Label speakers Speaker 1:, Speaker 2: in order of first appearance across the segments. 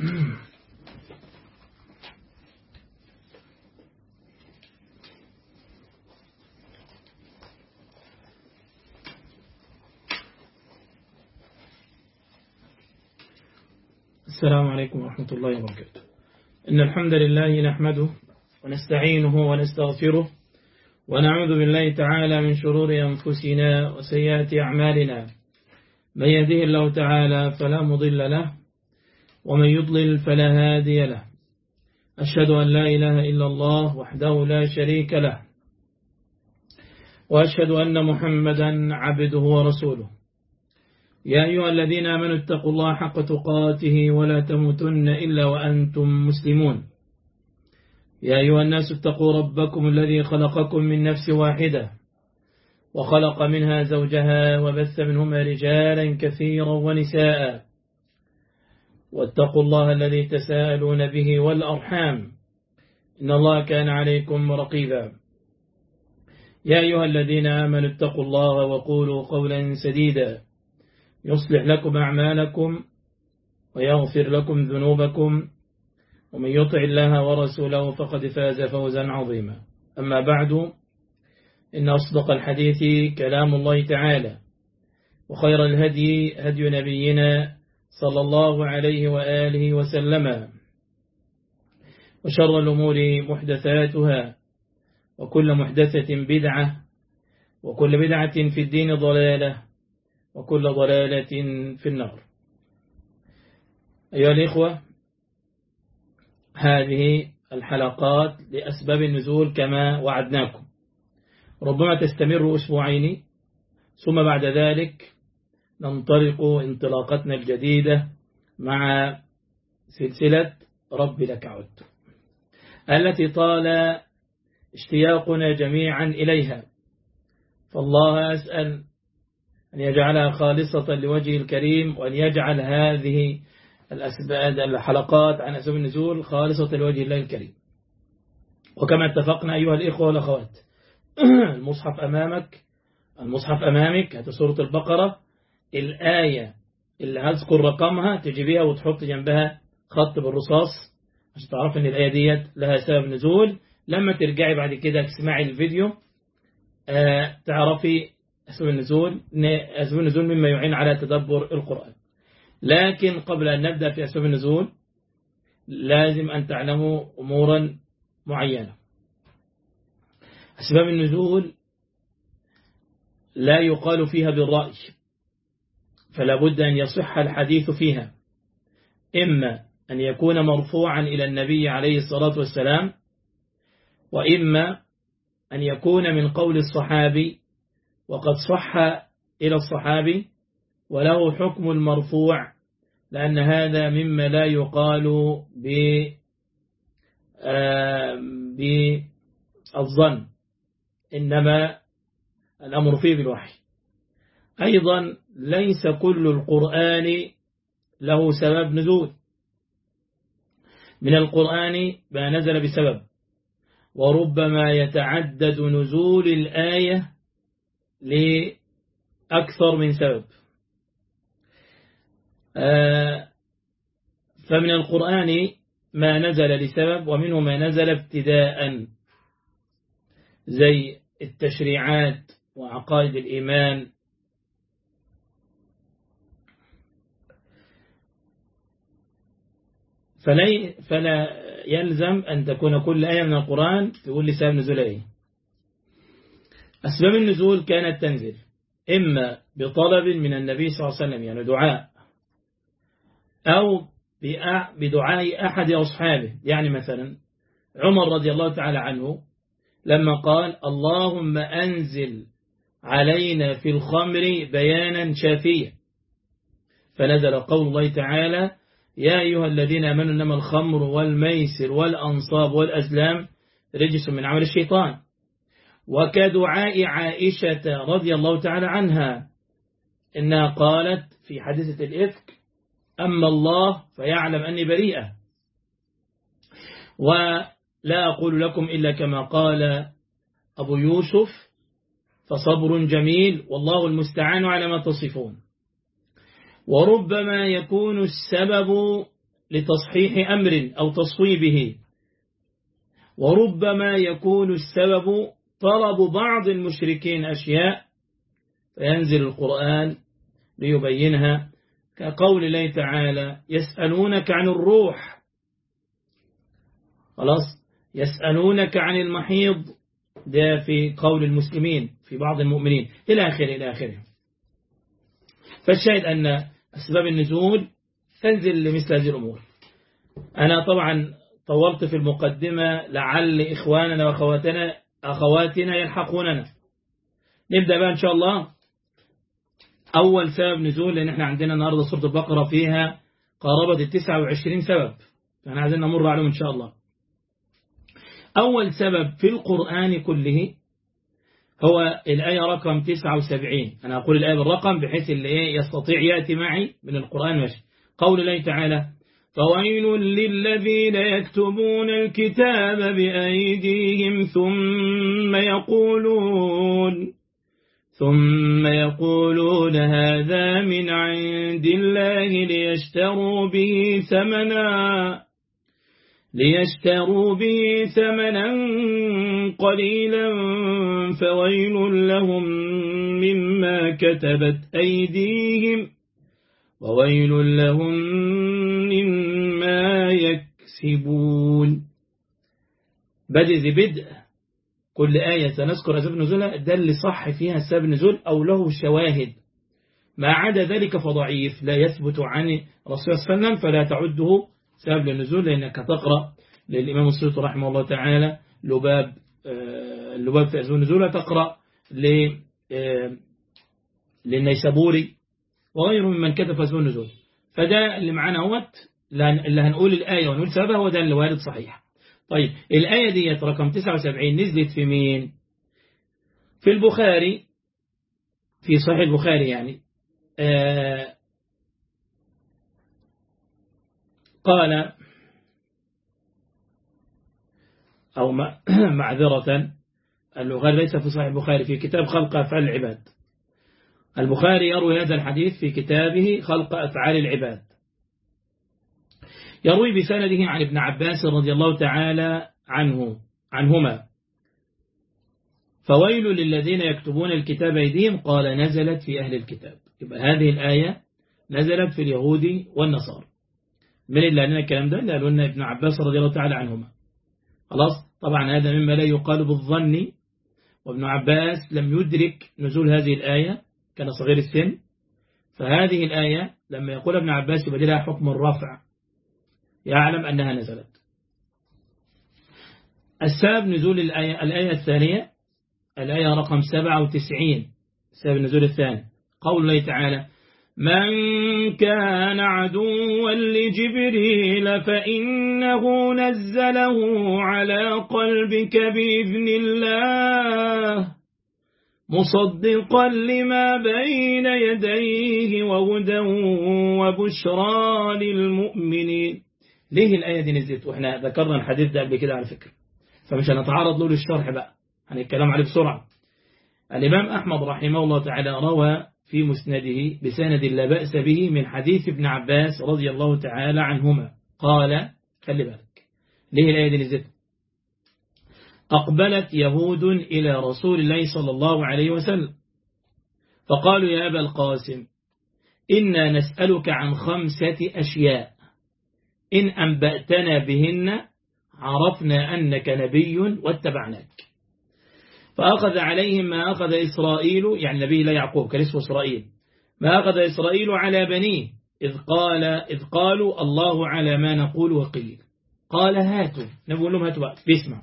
Speaker 1: السلام عليكم ورحمة الله وبركاته إن الحمد لله نحمده ونستعينه ونستغفره ونعوذ بالله تعالى من شرور أنفسنا وسيئات أعمالنا من يهده الله تعالى فلا مضل له ومن يضلل فلا هادي له أشهد أن لا إله إلا الله وحده لا شريك له وأشهد أن محمدا عبده ورسوله يا أيها الذين آمنوا اتقوا الله حق تقاته ولا تموتن إلا وأنتم مسلمون يا أيها الناس اتقوا ربكم الذي خلقكم من نفس واحدة وخلق منها زوجها وبث منهما رجالا كثيرا ونساء واتقوا الله الذي تساءلون به والأرحام إن الله كان عليكم رقيبا يا أيها الذين آمنوا اتقوا الله وقولوا قولا سديدا يصلح لكم أعمالكم ويغفر لكم ذنوبكم ومن يطع الله ورسوله فقد فاز فوزا عظيما أما بعد إن أصدق الحديث كلام الله تعالى وخير الهدي هدي نبينا صلى الله عليه وآله وسلم وشر الأمور محدثاتها وكل محدثة بدعة وكل بدعة في الدين ضلالة وكل ضلالة في النار أيها الإخوة هذه الحلقات لأسباب النزول كما وعدناكم ربما تستمر أسبوعين ثم بعد ذلك ننطلق انطلاقتنا الجديدة مع سلسلة رب لك عدت التي طال اشتياقنا جميعا إليها فالله أسأل أن يجعلها خالصة لوجه الكريم وأن يجعل هذه الأسباب الحلقات عن أسباب النزول خالصة لوجه الله الكريم وكما اتفقنا أيها الإخوة والأخوات المصحف أمامك المصحف أمامك هذه سورة البقرة الآية اللي هذكر رقمها تجيبيها وتحط جنبها خط بالرصاص عشان تعرف ان الآية ديت لها سبب نزول لما ترجعي بعد كده تسمعي الفيديو آه تعرفي أسباب النزول أسباب النزول مما يعين على تدبر القرآن لكن قبل أن نبدأ في أسباب النزول لازم أن تعلموا أمورا معينة أسباب النزول لا يقال فيها بالرأي فلا بد أن يصح الحديث فيها إما أن يكون مرفوعا إلى النبي عليه الصلاة والسلام وإما أن يكون من قول الصحابي وقد صح إلى الصحابي وله حكم المرفوع لأن هذا مما لا يقال ب بالظن إنما الأمر فيه بالوحي أيضا ليس كل القرآن له سبب نزول من القرآن ما نزل بسبب وربما يتعدد نزول الآية لأكثر من سبب فمن القرآن ما نزل لسبب ومنه ما نزل ابتداء زي التشريعات وعقائد الإيمان فلا فلا يلزم أن تكون كل آية من القرآن تقول لي سبب نزول آية أسباب النزول كانت تنزل إما بطلب من النبي صلى الله عليه وسلم يعني دعاء أو بدعاء أحد أصحابه يعني مثلا عمر رضي الله تعالى عنه لما قال اللهم أنزل علينا في الخمر بيانا شافيا فنزل قول الله تعالى يا أيها الذين آمنوا إنما الخمر والميسر والأنصاب والأزلام رجس من عمل الشيطان وكدعاء عائشة رضي الله تعالى عنها إنها قالت في حادثة الإفك أما الله فيعلم أني بريئة ولا أقول لكم إلا كما قال أبو يوسف فصبر جميل والله المستعان على ما تصفون وربما يكون السبب لتصحيح أمر أو تصويبه وربما يكون السبب طلب بعض المشركين أشياء فينزل القرآن ليبينها كقول الله تعالى يسألونك عن الروح خلاص يسألونك عن المحيض ده في قول المسلمين في بعض المؤمنين إلى آخره إلى آخره فالشاهد أن أسباب النزول تنزل لمثل هذه الأمور أنا طبعا طولت في المقدمة لعل إخواننا وأخواتنا أخواتنا يلحقوننا نبدأ بقى إن شاء الله أول سبب نزول لأن احنا عندنا النهاردة سورة البقرة فيها قاربة التسعة وعشرين سبب فاحنا عايزين نمر عليهم إن شاء الله أول سبب في القرآن كله هو الآية رقم 79 أنا أقول الآية بالرقم بحيث اللي إيه يستطيع يأتي معي من القرآن ماشي قول الله تعالى فويل للذين يكتبون الكتاب بأيديهم ثم يقولون ثم يقولون هذا من عند الله ليشتروا به ثمنا ليشتروا به ثمنا قليلا فويل لهم مما كتبت أيديهم وويل لهم مما يكسبون بدء بدء كل آية سنذكر أسباب نزولها ده اللي صح فيها سبب نزول أو له شواهد ما عدا ذلك فضعيف لا يثبت عن رسول صلى الله عليه وسلم فلا تعده سبب للنزول لأنك تقرأ للإمام السيوطي رحمه الله تعالى لباب اللباب في أسباب النزول تقرأ للنيسابوري وغيره ممن كتب أسباب النزول فده اللي معانا اهوت اللي هنقول الآية ونقول سببها هو ده اللي وارد صحيح طيب الآية دي رقم 79 نزلت في مين في البخاري في صحيح البخاري يعني آه قال أو معذرة البخاري ليس في صحيح البخاري في كتاب خلق أفعال العباد البخاري يروي هذا الحديث في كتابه خلق أفعال العباد يروي بسنده عن ابن عباس رضي الله تعالى عنه عنهما فويل للذين يكتبون الكتاب أيديهم قال نزلت في أهل الكتاب يبقى هذه الآية نزلت في اليهود والنصارى من اللي لنا الكلام ده اللي قالوا لنا ابن عباس رضي الله تعالى عنهما خلاص طبعا هذا مما لا يقال بالظن وابن عباس لم يدرك نزول هذه الآية كان صغير السن فهذه الآية لما يقول ابن عباس يبقى لها حكم الرفع يعلم أنها نزلت السبب نزول الآية, الآية الثانية الآية رقم 97 سبب النزول الثاني قول الله تعالى من كان عدوا لجبريل فإنه نزله على قلبك بإذن الله مصدقا لما بين يديه وهدى وبشرى للمؤمنين ليه الآية دي نزلت وإحنا ذكرنا الحديث ده قبل كده على فكرة فمش هنتعرض له للشرح بقى هنتكلم عليه بسرعة الإمام أحمد رحمه الله تعالى روى في مسنده بسند لا بأس به من حديث ابن عباس رضي الله تعالى عنهما قال خلي بالك ليه الآية دي نزلت أقبلت يهود إلى رسول الله صلى الله عليه وسلم فقالوا يا أبا القاسم إنا نسألك عن خمسة أشياء إن أنبأتنا بهن عرفنا أنك نبي واتبعناك فأخذ عليهم ما أخذ إسرائيل يعني نبي لا يعقوب كان اسمه إسرائيل ما أخذ إسرائيل على بنيه إذ, قال إذ قالوا الله على ما نقول وقيل قال هاتوا نقول لهم هاتوا بقى بيسمع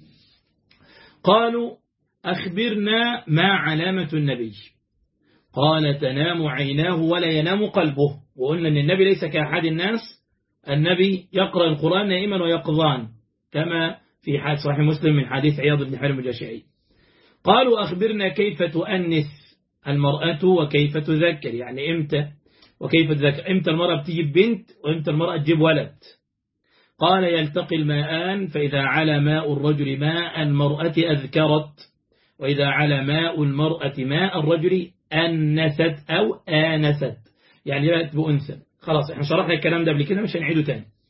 Speaker 1: قالوا أخبرنا ما علامة النبي قال تنام عيناه ولا ينام قلبه وقلنا أن النبي ليس كأحد الناس النبي يقرأ القرآن نائما ويقظان كما في حديث صحيح مسلم من حديث عياض بن حرم الجاشعي قالوا أخبرنا كيف تؤنث المرأة وكيف تذكر يعني إمتى وكيف تذكر إمتى المرأة بتجيب بنت وإمتى المرأة تجيب ولد قال يلتقي الماءان فإذا على ماء الرجل ماء المرأة أذكرت وإذا على ماء المرأة ماء الرجل أنست أو آنست يعني بقت بأنثى خلاص احنا شرحنا الكلام ده قبل كده مش هنعيده تاني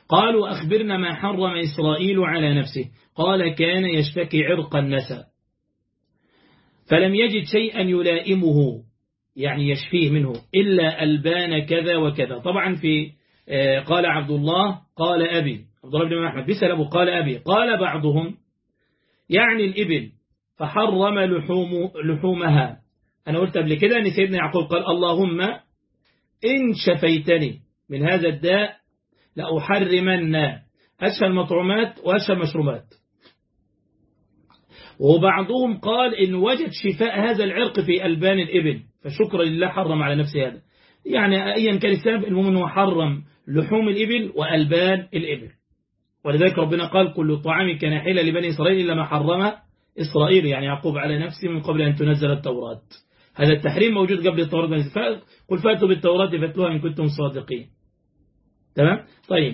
Speaker 1: قالوا أخبرنا ما حرم إسرائيل على نفسه قال كان يشتكي عرق النسى فلم يجد شيئا يلائمه يعني يشفيه منه إلا ألبان كذا وكذا طبعا في قال عبد الله قال أبي عبد الله بن أحمد بيسأل أبو قال أبي قال بعضهم يعني الإبل فحرم لحوم لحومها أنا قلت قبل كده أن سيدنا يعقوب قال اللهم إن شفيتني من هذا الداء لأحرمن أشهى المطعومات وأشهى المشروبات وبعضهم قال إن وجد شفاء هذا العرق في ألبان الإبل فشكرا لله حرم على نفسه هذا يعني أيا كان السبب المهم أنه حرم لحوم الإبل وألبان الإبل ولذلك ربنا قال كل طعام كان حلا لبني إسرائيل إلا ما حرم إسرائيل يعني يعقوب على نفسه من قبل أن تنزل التوراة هذا التحريم موجود قبل التوراة قل فاتوا بالتوراة فاتلوها إن كنتم صادقين تمام طيب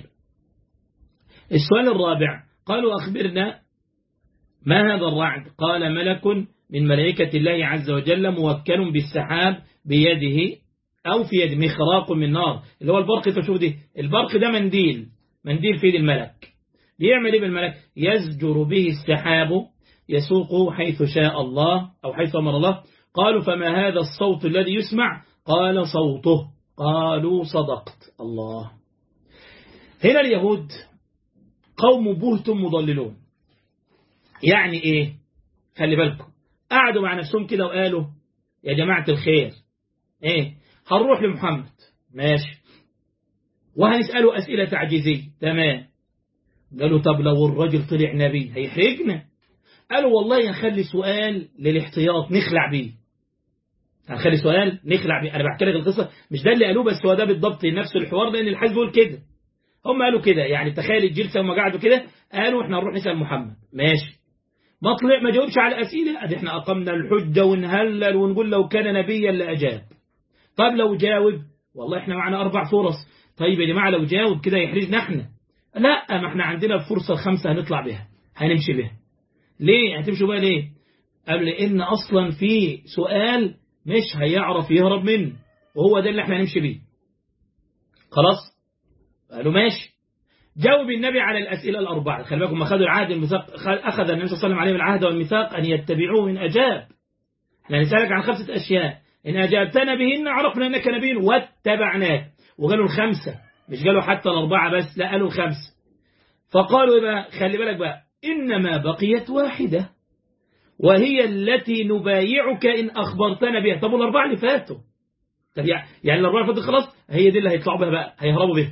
Speaker 1: السؤال الرابع قالوا أخبرنا ما هذا الرعد قال ملك من ملائكة الله عز وجل موكل بالسحاب بيده أو في يد مخراق من نار اللي هو البرق تشوف دي البرق ده منديل منديل في يد الملك بيعمل ايه بالملك يزجر به السحاب يسوقه حيث شاء الله أو حيث أمر الله قالوا فما هذا الصوت الذي يسمع قال صوته قالوا صدقت الله هنا اليهود قوم بهت مضللون يعني ايه خلي بالكم قعدوا مع نفسهم كده وقالوا يا جماعة الخير ايه هنروح لمحمد ماشي وهنسأله أسئلة تعجيزية تمام قالوا طب لو الرجل طلع نبي هيحرجنا قالوا والله هنخلي سؤال للاحتياط نخلع بيه هنخلي سؤال نخلع بيه أنا بحكي لك القصة مش ده اللي قالوه بس هو ده بالضبط نفس الحوار لأن الحاج بيقول كده هم قالوا كده يعني تخيل الجلسة هم قعدوا كده قالوا احنا هنروح نسأل محمد ماشي ما طلع ما جاوبش على الأسئلة ادي احنا أقمنا الحجة ونهلل ونقول لو كان نبيا لأجاب طب لو جاوب والله احنا معنا أربع فرص طيب يا جماعة لو جاوب كده يحرجنا احنا لا ما احنا عندنا الفرصة الخمسة هنطلع بها هنمشي بها ليه هتمشوا بها ليه قالوا لأن أصلا في سؤال مش هيعرف يهرب منه وهو ده اللي احنا هنمشي بيه خلاص قالوا ماشي جاوب النبي على الأسئلة الأربعة خلي بالكم ما خدوا العهد الميثاق أخذ النبي صلى الله عليه وسلم عليهم العهد والميثاق أن يتبعوه إن أجاب احنا نسألك عن خمسة أشياء إن أجابتنا بهن عرفنا أنك نبي واتبعناك وقالوا الخمسة مش قالوا حتى الأربعة بس لا قالوا الخمسة فقالوا بقى خلي بالك بقى إنما بقيت واحدة وهي التي نبايعك إن أخبرتنا بها طب والأربعة اللي فاتوا طب يعني الأربعة اللي فاتوا خلاص هي دي اللي هيطلعوا بها بقى هيهربوا بها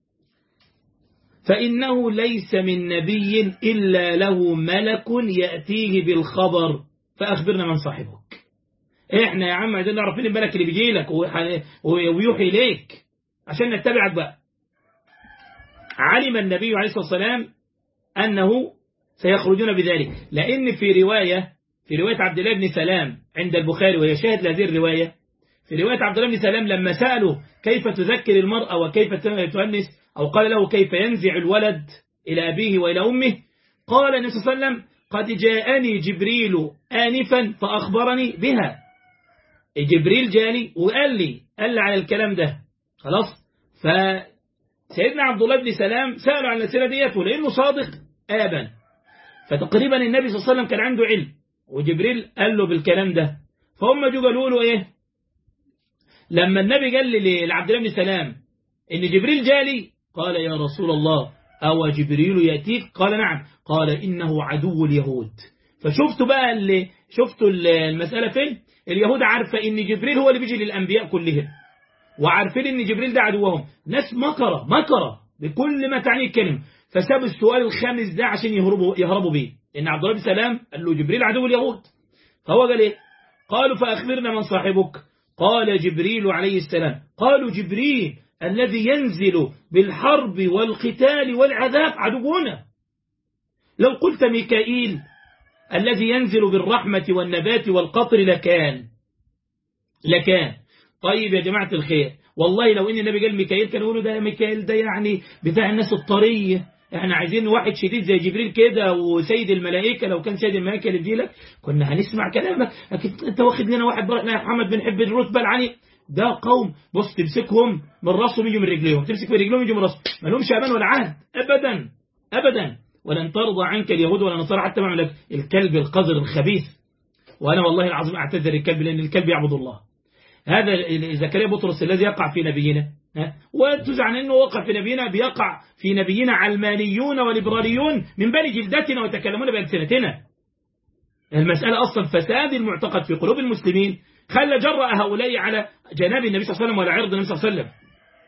Speaker 1: فإنه ليس من نبي إلا له ملك يأتيه بالخبر فأخبرنا من صاحبك إحنا يا عم عايزين نعرف مين الملك اللي بيجي لك ويوحي إليك عشان نتبعك بقى علم النبي عليه الصلاة والسلام أنه سيخرجون بذلك لأن في رواية في رواية عبد الله بن سلام عند البخاري وهي شاهد لهذه الرواية في رواية عبد الله بن سلام لما سألوا كيف تذكر المرأة وكيف تؤنس أو قال له كيف ينزع الولد إلى أبيه وإلى أمه قال النبي صلى الله عليه وسلم قد جاءني جبريل آنفا فأخبرني بها جبريل جاني وقال لي قال لي على الكلام ده خلاص فسيدنا عبد الله بن سلام سأله عن الأسئلة ديت ولأنه صادق آبا فتقريبا النبي صلى الله عليه وسلم كان عنده علم وجبريل قال له بالكلام ده فهم جو قالوا له ايه لما النبي قال لي لعبد الله بن سلام ان جبريل جالي قال يا رسول الله أو جبريل يأتيك قال نعم قال إنه عدو اليهود فشفتوا بقى اللي شفتوا المسألة فين اليهود عارفة إن جبريل هو اللي بيجي للأنبياء كلهم وعارفين إن جبريل ده عدوهم ناس مكرة مكرة بكل ما تعني الكلمة فسابوا السؤال الخامس ده عشان يهربوا يهربوا بيه إن عبد الله بن سلام قال له جبريل عدو اليهود فهو قال إيه قالوا فأخبرنا من صاحبك قال جبريل عليه السلام قالوا جبريل الذي ينزل بالحرب والقتال والعذاب عدونا لو قلت ميكائيل الذي ينزل بالرحمة والنبات والقطر لكان لكان طيب يا جماعة الخير والله لو ان النبي قال ميكائيل كانوا يقولوا ده ميكائيل ده يعني بتاع الناس الطرية احنا عايزين واحد شديد زي جبريل كده وسيد الملائكة لو كان سيد الملائكة اللي يجي لك كنا هنسمع كلامك لكن انت واخد لنا واحد برحنا يا محمد بنحب الرتبة العالية ده قوم بص تمسكهم من راسهم يجوا من رجليهم تمسك من رجليهم يجوا من راسهم ما لهمش امان ولا عهد ابدا ابدا ولن ترضى عنك اليهود ولا النصارى حتى مع الكلب القذر الخبيث وانا والله العظيم اعتذر الكلب لان الكلب يعبد الله هذا زكريا بطرس الذي يقع في نبينا وتزعن انه وقع في نبينا بيقع في نبينا علمانيون وليبراليون من بني جلدتنا ويتكلمون بألسنتنا المسألة أصلا فساد المعتقد في قلوب المسلمين خلى جرأ هؤلاء على جناب النبي صلى الله عليه وسلم ولا عرض النبي صلى الله عليه وسلم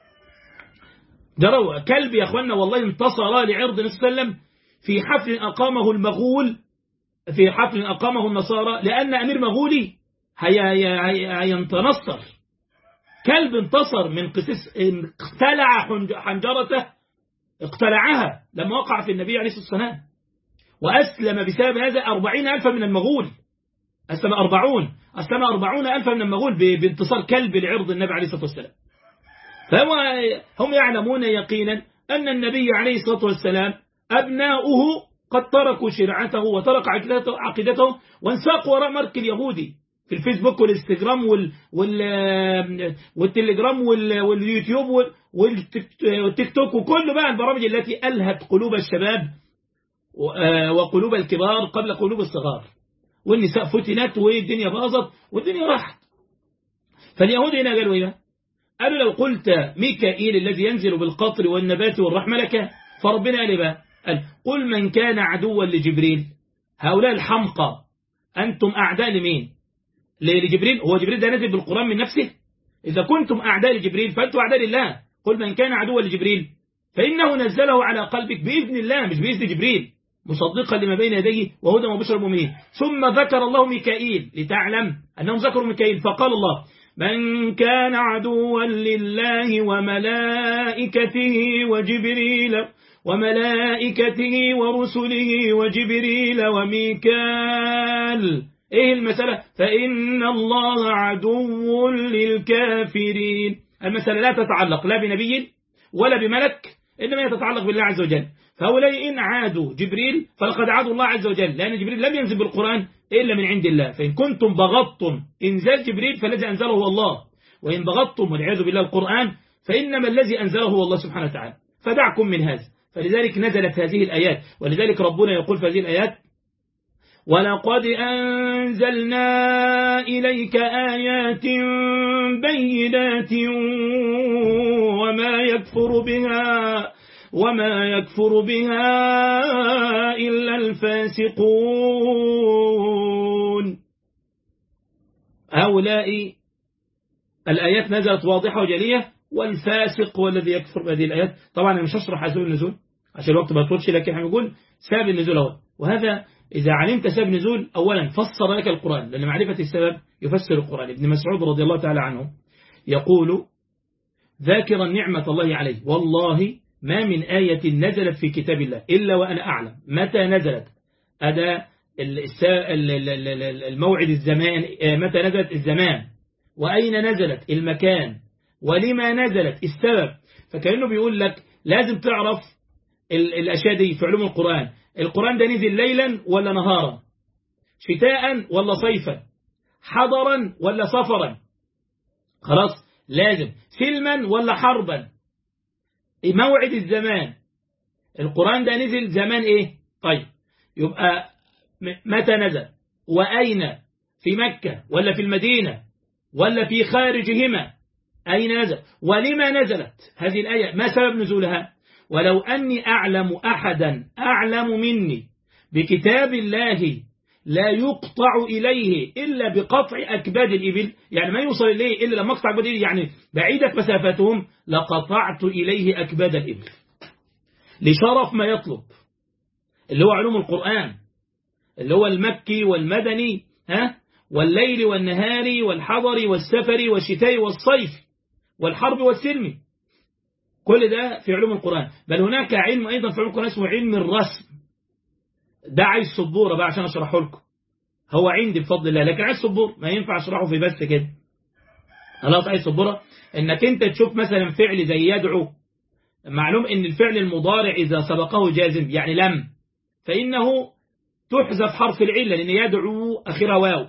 Speaker 1: جروا كلب يا أخوانا والله انتصر لعرض النبي صلى الله عليه وسلم في حفل أقامه المغول في حفل أقامه النصارى لأن أمير مغولي هينتنصر كلب انتصر من قسيس اقتلع حنجرته اقتلعها لما وقع في النبي عليه الصلاة والسلام وأسلم بسبب هذا أربعين ألفا من المغول أسلم أربعون أسلم أربعون ألفا من المغول بانتصار كلب لعرض النبي عليه الصلاة والسلام فهم هم يعلمون يقينا أن النبي عليه الصلاة والسلام أبناؤه قد تركوا شرعته وترك عقيدته وانساقوا وراء مرك اليهودي في الفيسبوك والانستجرام وال وال والتليجرام وال واليوتيوب والتيك توك وكل بقى البرامج التي ألهت قلوب الشباب وقلوب الكبار قبل قلوب الصغار والنساء فتنت والدنيا باظت والدنيا راحت فاليهود هنا قالوا ايه قالوا لو قلت ميكائيل الذي ينزل بالقطر والنبات والرحمة لك فربنا قال بقى قال قل من كان عدوا لجبريل هؤلاء الحمقى أنتم أعداء لمين لجبريل هو جبريل ده نزل بالقرآن من نفسه إذا كنتم أعداء لجبريل فأنتم أعداء لله قل من كان عدوا لجبريل فإنه نزله على قلبك بإذن الله مش بإذن جبريل مصدقا لما بين يديه وهدى وبشر المؤمنين ثم ذكر الله ميكائيل لتعلم أنهم ذكروا ميكائيل فقال الله من كان عدوا لله وملائكته وجبريل وملائكته ورسله وجبريل وميكال ايه المسألة فإن الله عدو للكافرين المسألة لا تتعلق لا بنبي ولا بملك إنما يتتعلق بالله عز وجل فهؤلاء إن عادوا جبريل فلقد عادوا الله عز وجل لأن جبريل لم ينزل بالقرآن إلا من عند الله فإن كنتم بغضتم إنزال جبريل فالذي أنزله هو الله وإن بغضتم والعياذ بالله القرآن فإنما الذي أنزله هو الله سبحانه وتعالى فدعكم من هذا فلذلك نزلت هذه الآيات ولذلك ربنا يقول في هذه الآيات ولقد أنزلنا إليك آيات بينات وما يكفر بها وما يكفر بها إلا الفاسقون هؤلاء الآيات نزلت واضحة وجلية والفاسق هو الذي يكفر بهذه الآيات طبعا أنا مش هشرح أسباب النزول عشان الوقت ما يطولش لكن احنا بنقول سبب النزول أول وهذا إذا علمت سبب نزول أولا فسر لك القرآن لأن معرفة السبب يفسر القرآن ابن مسعود رضي الله تعالى عنه يقول ذاكرا نعمة الله عليه والله ما من آية نزلت في كتاب الله إلا وأنا أعلم متى نزلت أدى الموعد الزمان متى نزلت الزمان وأين نزلت المكان ولما نزلت السبب فكأنه بيقول لك لازم تعرف الأشياء دي في علوم القرآن القرآن ده نزل ليلا ولا نهارا شتاء ولا صيفا حضرا ولا سفرا خلاص لازم سلما ولا حربا موعد الزمان القرآن ده نزل زمان ايه طيب يبقى متى نزل وأين في مكة ولا في المدينة ولا في خارجهما أين نزل ولما نزلت هذه الآية ما سبب نزولها ولو أني أعلم أحدا أعلم مني بكتاب الله لا يقطع إليه إلا بقطع أكباد الإبل يعني ما يوصل إليه إلا لما أقطع أكباد الإبل يعني بعيدة مسافتهم لقطعت إليه أكباد الإبل لشرف ما يطلب اللي هو علوم القرآن اللي هو المكي والمدني ها والليل والنهار والحضر والسفر والشتاء والصيف والحرب والسلم كل ده في علوم القرآن بل هناك علم أيضا في علوم القرآن اسمه علم الرسم ده عايز سبورة بقى عشان أشرحه لكم هو عندي بفضل الله لكن عايز سبورة ما ينفع أشرحه في بس كده خلاص عايز سبورة انك انت تشوف مثلا فعل زي يدعو معلوم ان الفعل المضارع إذا سبقه جازم يعني لم فإنه تحذف حرف العلة لأن يدعو أخيرا واو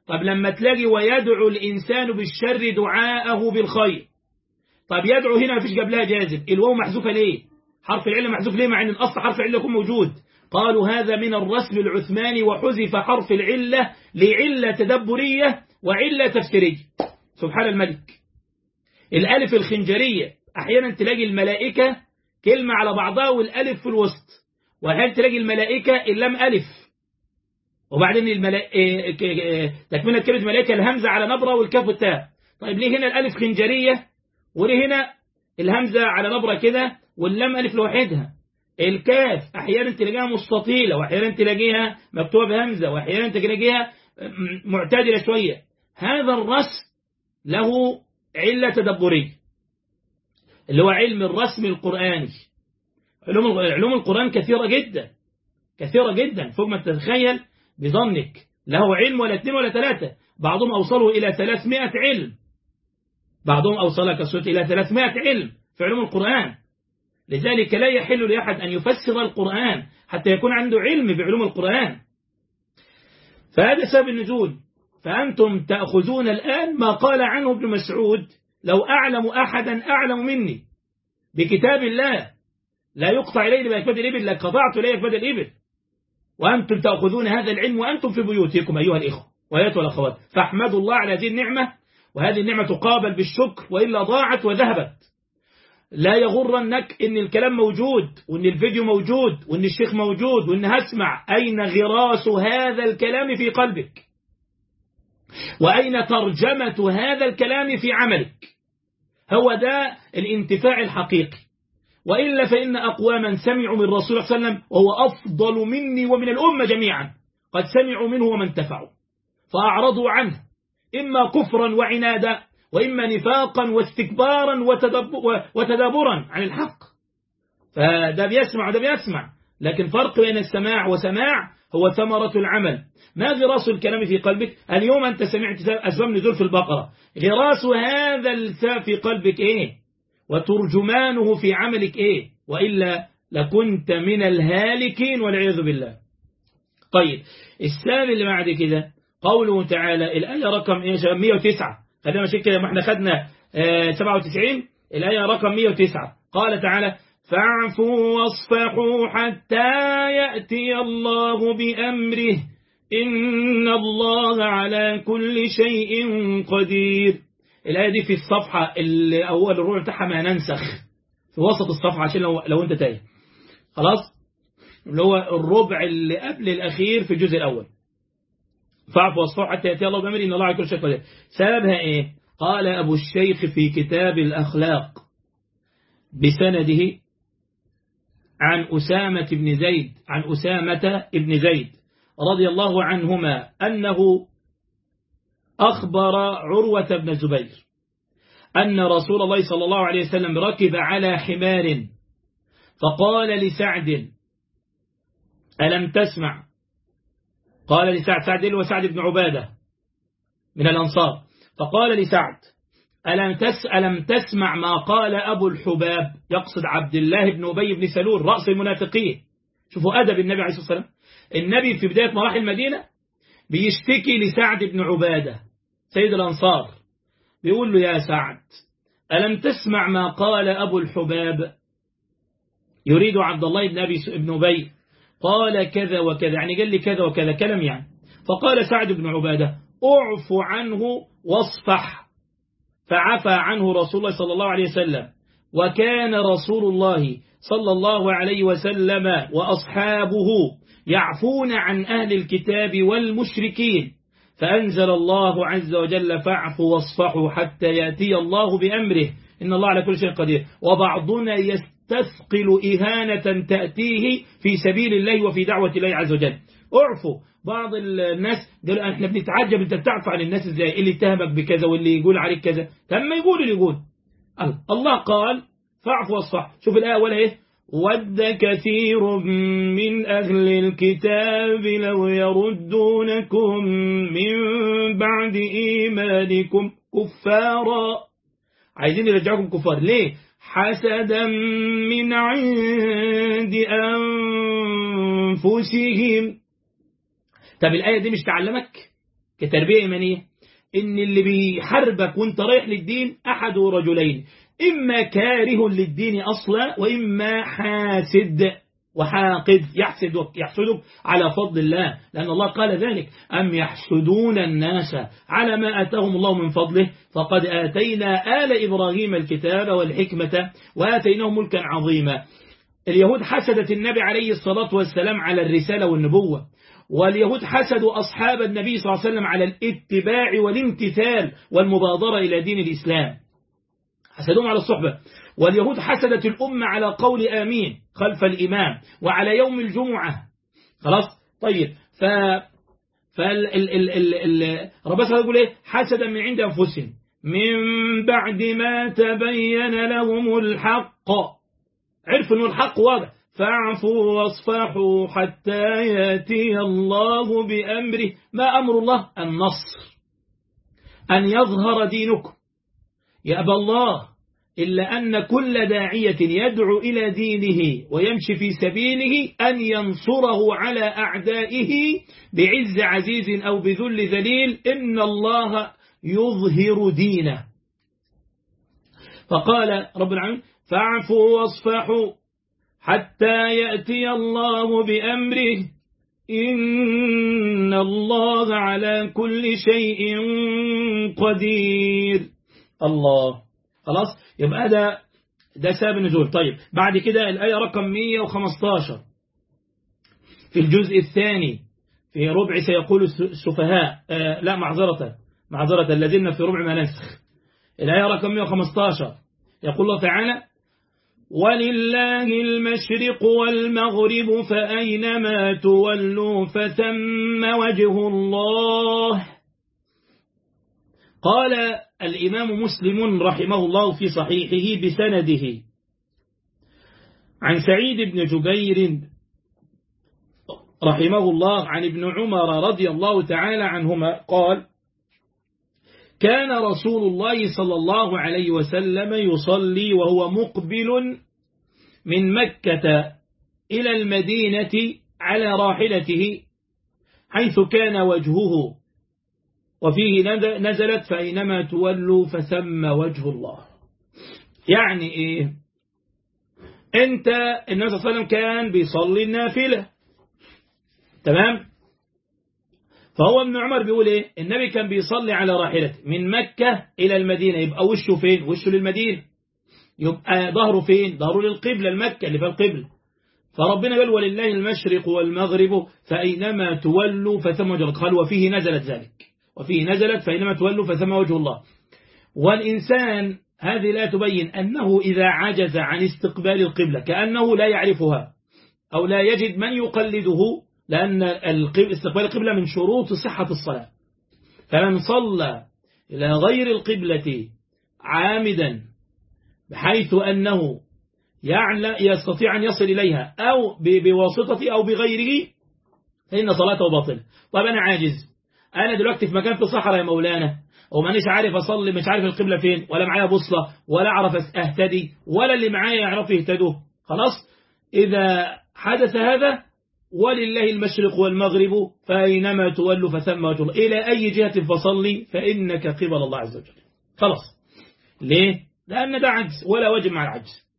Speaker 1: طب لما تلاقي ويدعو الإنسان بالشر دعاءه بالخير طب يدعو هنا مفيش قبلها جازم الواو محذوفة ليه حرف العلة محذوف ليه مع ان الأصل حرف العلة يكون موجود قالوا هذا من الرسم العثماني وحذف حرف العلة لعلة تدبرية وعلة تفسيرية سبحان الملك الألف الخنجرية أحيانا تلاقي الملائكة كلمة على بعضها والألف في الوسط وأحيانا تلاقي الملائكة اللام ألف وبعدين الملائكة تكملة كلمة ملائكة الهمزة على نبرة والكاف والتاء طيب ليه هنا الألف خنجرية وليه هنا الهمزة على نبرة كده واللام ألف لوحدها الكاف أحيانا تلاقيها مستطيلة وأحيانا تلاقيها مكتوبة بهمزة وأحيانا تلاقيها معتدلة شوية هذا الرسم له علة تدبرية اللي هو علم الرسم القرآني علوم علوم القرآن كثيرة جدا كثيرة جدا فوق ما تتخيل بظنك له علم ولا اثنين ولا ثلاثة بعضهم أوصلوا إلى 300 علم بعضهم أوصل كسوة إلى 300 علم في علوم القرآن لذلك لا يحل لأحد أن يفسر القرآن حتى يكون عنده علم بعلوم القرآن فهذا سبب النزول فأنتم تأخذون الآن ما قال عنه ابن مسعود لو أعلم أحدا أعلم مني بكتاب الله لا يقطع إليه بأكباد الإبل لقطعت إليه أكباد الإبل وأنتم تأخذون هذا العلم وأنتم في بيوتكم أيها الإخوة وآيات والأخوات فاحمدوا الله على هذه النعمة وهذه النعمة تقابل بالشكر وإلا ضاعت وذهبت لا يغرنك ان الكلام موجود وان الفيديو موجود وان الشيخ موجود وان هسمع اين غراس هذا الكلام في قلبك واين ترجمة هذا الكلام في عملك هو ده الانتفاع الحقيقي وإلا فإن أقواما سمعوا من رسول الله صلى الله عليه وسلم وهو أفضل مني ومن الأمة جميعا قد سمعوا منه وما انتفعوا فأعرضوا عنه إما كفرا وعنادا وإما نفاقا واستكبارا وتدابرا عن الحق فده بيسمع وده بيسمع لكن فرق بين السماع وسماع هو ثمرة العمل ما غراس الكلام في قلبك اليوم أنت سمعت أسباب نزول في البقرة غراس هذا السبب في قلبك إيه وترجمانه في عملك إيه وإلا لكنت من الهالكين والعياذ بالله طيب السبب اللي بعد كده قوله تعالى الآية رقم 109 خلينا ماشي كده ما احنا خدنا 97 الآية رقم 109 قال تعالى فاعفوا واصفحوا حتى يأتي الله بأمره إن الله على كل شيء قدير الآية دي في الصفحة اللي أول الربع بتاعها ما ننسخ في وسط الصفحة عشان لو, لو أنت تايه خلاص اللي هو الربع اللي قبل الأخير في الجزء الأول فاعفوا واصفحوا حتى يأتي الله بأمره إن الله على كل شيء قدير سببها إيه قال أبو الشيخ في كتاب الأخلاق بسنده عن أسامة بن زيد عن أسامة بن زيد رضي الله عنهما أنه أخبر عروة بن الزبير أن رسول الله صلى الله عليه وسلم ركب على حمار فقال لسعد ألم تسمع قال لسعد سعد وسعد بن عبادة من الأنصار فقال لسعد ألم, تس ألم تسمع ما قال أبو الحباب يقصد عبد الله بن أبي بن سلول رأس المنافقين شوفوا أدب النبي عليه الصلاة والسلام النبي في بداية مراحل المدينة بيشتكي لسعد بن عبادة سيد الأنصار بيقول له يا سعد ألم تسمع ما قال أبو الحباب يريد عبد الله بن أبي بن أبي قال كذا وكذا يعني قال لي كذا وكذا كلام يعني فقال سعد بن عبادة اعف عنه واصفح فعفى عنه رسول الله صلى الله عليه وسلم وكان رسول الله صلى الله عليه وسلم وأصحابه يعفون عن أهل الكتاب والمشركين فأنزل الله عز وجل فاعفوا واصفحوا حتى يأتي الله بأمره إن الله على كل شيء قدير وبعضنا يستثقل إهانة تأتيه في سبيل الله وفي دعوة الله عز وجل اعفوا بعض الناس قالوا احنا بنتعجب انت بتعرف عن الناس ازاي اللي اتهمك بكذا واللي يقول عليك كذا لما يقول اللي يقول الله قال فاعفوا واصفح شوف الآية ولا ايه ود كثير من أهل الكتاب لو يردونكم من بعد إيمانكم كفارا عايزين يرجعوكم كفار ليه حسدا من عند أنفسهم طب الآية دي مش تعلمك كتربية إيمانية إن اللي بيحاربك وانت رايح للدين أحد رجلين إما كاره للدين أصلا وإما حاسد وحاقد يحسد يحسدك على فضل الله لأن الله قال ذلك أم يحسدون الناس على ما آتاهم الله من فضله فقد آتينا آل إبراهيم الكتاب والحكمة وآتيناهم ملكا عظيما اليهود حسدت النبي عليه الصلاة والسلام على الرسالة والنبوة واليهود حسدوا أصحاب النبي صلى الله عليه وسلم على الاتباع والامتثال والمبادرة إلى دين الإسلام حسدهم على الصحبة واليهود حسدت الأمة على قول آمين خلف الإمام وعلى يوم الجمعة خلاص طيب ف فال ال ال ال ال ربنا يقول ايه حسدا من عند انفسهم من بعد ما تبين لهم الحق عرفوا انه الحق واضح فاعفوا واصفحوا حتى ياتي الله بأمره ما أمر الله النصر أن يظهر دينكم يأبى الله إلا أن كل داعية يدعو إلى دينه ويمشي في سبيله أن ينصره على أعدائه بعز عزيز أو بذل ذليل إن الله يظهر دينه فقال رب العالمين فاعفوا واصفحوا حتى يأتي الله بأمره إن الله على كل شيء قدير الله خلاص يبقى ده ده سبب النزول طيب بعد كده الآية رقم 115 في الجزء الثاني في ربع سيقول السفهاء آه لا معذرة معذرة الذين في ربع ما ننسخ الآية رقم 115 يقول الله تعالى ولله المشرق والمغرب فأينما تولوا فثم وجه الله قال الإمام مسلم رحمه الله في صحيحه بسنده عن سعيد بن جبير رحمه الله عن ابن عمر رضي الله تعالى عنهما قال كان رسول الله صلى الله عليه وسلم يصلي وهو مقبل من مكة إلى المدينة على راحلته حيث كان وجهه وفيه نزلت فأينما تولوا فثم وجه الله يعني إيه أنت النبي صلى الله عليه وسلم كان بيصلي النافلة تمام فهو ابن عمر بيقول ايه النبي كان بيصلي على راحلته من مكة إلى المدينة يبقى وشه فين وشه للمدينة يبقى ظهره فين ظهره للقبلة المكة اللي في القبلة فربنا قال ولله المشرق والمغرب فأينما تولوا فثم وجه قال وفيه نزلت ذلك وفيه نزلت فأينما تولوا فثم وجه الله والإنسان هذه لا تبين أنه إذا عجز عن استقبال القبلة كأنه لا يعرفها أو لا يجد من يقلده لأن استقبال القبلة من شروط صحة الصلاة فمن صلى إلى غير القبلة عامدا بحيث أنه يستطيع أن يصل إليها أو بواسطة أو بغيره فإن صلاته باطلة طيب أنا عاجز أنا دلوقتي في مكان في الصحراء يا مولانا ومانيش عارف أصلي مش عارف القبلة فين ولا معايا بوصلة ولا أعرف أهتدي ولا اللي معايا يعرفوا يهتدوه خلاص إذا حدث هذا ولله المشرق والمغرب فأينما تولوا فثم وجه الله إلى أي جهة فصلي فإنك قبل الله عز وجل خلاص ليه؟ لأن ده عجز ولا وجه مع العجز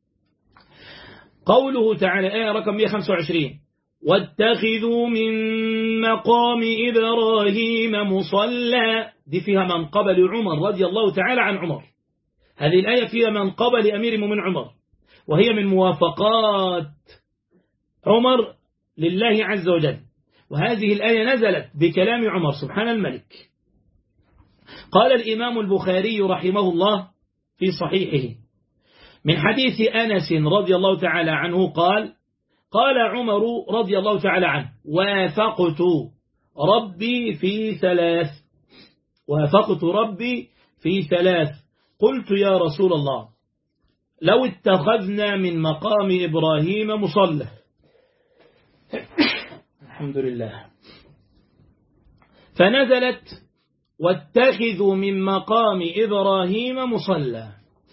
Speaker 1: قوله تعالى آية رقم 125 واتخذوا من مقام إبراهيم مصلى دي فيها من قبل عمر رضي الله تعالى عن عمر هذه الآية فيها من قبل أمير من عمر وهي من موافقات عمر لله عز وجل وهذه الآية نزلت بكلام عمر سبحان الملك قال الإمام البخاري رحمه الله في صحيحه من حديث أنس رضي الله تعالى عنه قال قال عمر رضي الله تعالى عنه وافقت ربي في ثلاث وافقت ربي في ثلاث قلت يا رسول الله لو اتخذنا من مقام إبراهيم مصلى الحمد لله فنزلت واتخذوا من مقام إبراهيم مصلى